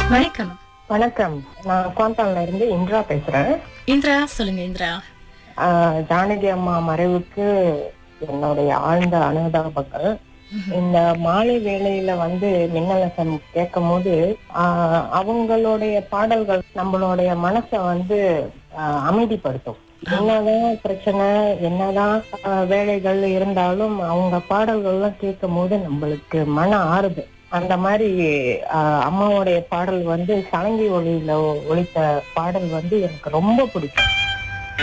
வணக்கம் வணக்கம் நான் குவாந்தான்ல இருந்து இந்திரா பேசுறேன் இந்திரா சொல்லுங்க இந்திரா ஆஹ் ஜானகி அம்மா மறைவுக்கு என்னுடைய ஆழ்ந்த அனுதாபங்கள் இந்த மாலை வேளையில வந்து மின்னலசம் கேட்கும் போது ஆஹ் அவங்களுடைய பாடல்கள் நம்மளுடைய மனசை வந்து ஆஹ் அமைதிப்படுத்தும் என்னதான் பிரச்சனை என்னதான் ஆஹ் வேலைகள் இருந்தாலும் அவங்க பாடல்கள்லாம் கேட்கும் போது நம்மளுக்கு மன ஆறுது அந்த மாதிரி ஆஹ் அம்மாவுடைய பாடல் வந்து சலங்கி ஒளியில ஒழித்த பாடல் வந்து எனக்கு ரொம்ப பிடிக்கும்